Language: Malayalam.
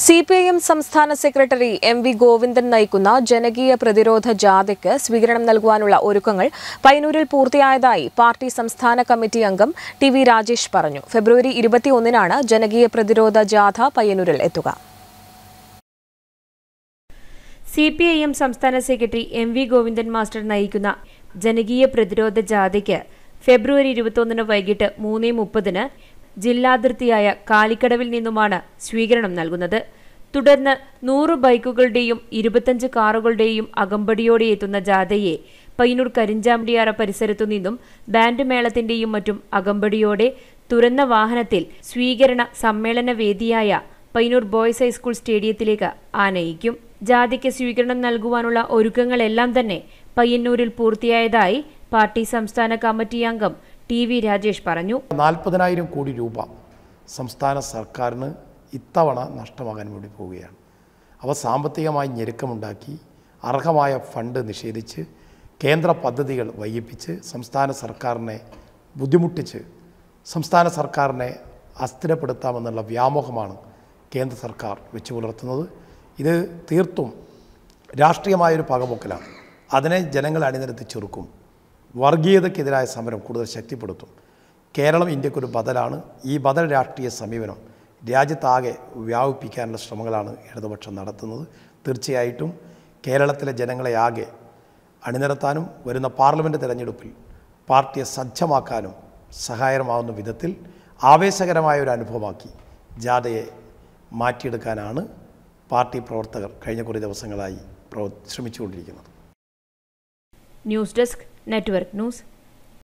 സി പി ഐ എം സംസ്ഥാന സെക്രട്ടറി എം വി ഗോവിന്ദൻ നയിക്കുന്ന ജനകീയ പ്രതിരോധ ജാഥയ്ക്ക് സ്വീകരണം നൽകുവാനുള്ള ഒരുക്കങ്ങൾ പയ്യന്നൂരിൽ പൂർത്തിയായതായി പാർട്ടി സംസ്ഥാന കമ്മിറ്റി അംഗം ടി വി രാജേഷ് പറഞ്ഞു ഫെബ്രുവരി ഇരുപത്തിയൊന്നിനാണ് ജനകീയ പ്രതിരോധ ജാഥ പയ്യന്നൂരിൽ എത്തുക സി പി ഐ എം സംസ്ഥാന secretary M V Govindan master നയിക്കുന്ന ജനകീയ പ്രതിരോധ ജാഥയ്ക്ക് ഫെബ്രുവരി ഇരുപത്തൊന്നിന് വൈകിട്ട് മൂന്ന് മുപ്പതിന് ജില്ലാതിർത്തിയായ കാലിക്കടവിൽ നിന്നുമാണ് സ്വീകരണം നൽകുന്നത് തുടർന്ന് നൂറ് ബൈക്കുകളുടെയും ഇരുപത്തഞ്ച് കാറുകളുടെയും അകമ്പടിയോടെ എത്തുന്ന ജാഥയെ പയ്യന്നൂർ കരിഞ്ചാമ്പിയാറ പരിസരത്തു നിന്നും ബാൻഡ് മേളത്തിന്റെയും മറ്റും അകമ്പടിയോടെ തുറന്ന വാഹനത്തിൽ സ്വീകരണ സമ്മേളന വേദിയായ പയ്യന്നൂർ ബോയ്സ് ഹൈസ്കൂൾ സ്റ്റേഡിയത്തിലേക്ക് ആനയിക്കും ജാഥയ്ക്ക് സ്വീകരണം നൽകുവാനുള്ള ഒരുക്കങ്ങളെല്ലാം തന്നെ പയ്യന്നൂരിൽ പൂർത്തിയായതായി പാർട്ടി സംസ്ഥാന കമ്മിറ്റി അംഗം ടി വി രാജേഷ് പറഞ്ഞു നാൽപ്പതിനായിരം കോടി രൂപ സംസ്ഥാന സർക്കാരിന് ഇത്തവണ നഷ്ടമാകാൻ വേണ്ടി പോവുകയാണ് അവ സാമ്പത്തികമായി ഞെരുക്കമുണ്ടാക്കി അർഹമായ ഫണ്ട് നിഷേധിച്ച് കേന്ദ്ര പദ്ധതികൾ വൈകിപ്പിച്ച് സംസ്ഥാന സർക്കാരിനെ ബുദ്ധിമുട്ടിച്ച് സംസ്ഥാന സർക്കാരിനെ അസ്ഥിരപ്പെടുത്താമെന്നുള്ള വ്യാമോഹമാണ് കേന്ദ്ര സർക്കാർ വെച്ചു പുലർത്തുന്നത് ഇത് തീർത്തും രാഷ്ട്രീയമായൊരു പകപോക്കലാണ് അതിനെ ജനങ്ങൾ അണിനിരത്തി ചെറുക്കും വർഗീയതയ്ക്കെതിരായ സമരം കൂടുതൽ ശക്തിപ്പെടുത്തും കേരളം ഇന്ത്യക്കൊരു ബദലാണ് ഈ ബദൽ രാഷ്ട്രീയ സമീപനം രാജ്യത്താകെ വ്യാപിപ്പിക്കാനുള്ള ശ്രമങ്ങളാണ് ഇടതുപക്ഷം നടത്തുന്നത് തീർച്ചയായിട്ടും കേരളത്തിലെ ജനങ്ങളെ ആകെ അണിനിരത്താനും വരുന്ന പാർലമെൻറ്റ് തിരഞ്ഞെടുപ്പിൽ പാർട്ടിയെ സജ്ജമാക്കാനും സഹായകരമാവുന്ന വിധത്തിൽ ആവേശകരമായ ഒരു അനുഭവമാക്കി ജാഥയെ മാറ്റിയെടുക്കാനാണ് പാർട്ടി പ്രവർത്തകർ കഴിഞ്ഞ കുറേ ദിവസങ്ങളായി പ്രവ ശ്രമിച്ചുകൊണ്ടിരിക്കുന്നത് ന്യൂസ് ഡെസ്ക് നെറ്റ്വർക്ക് ന്യൂസ്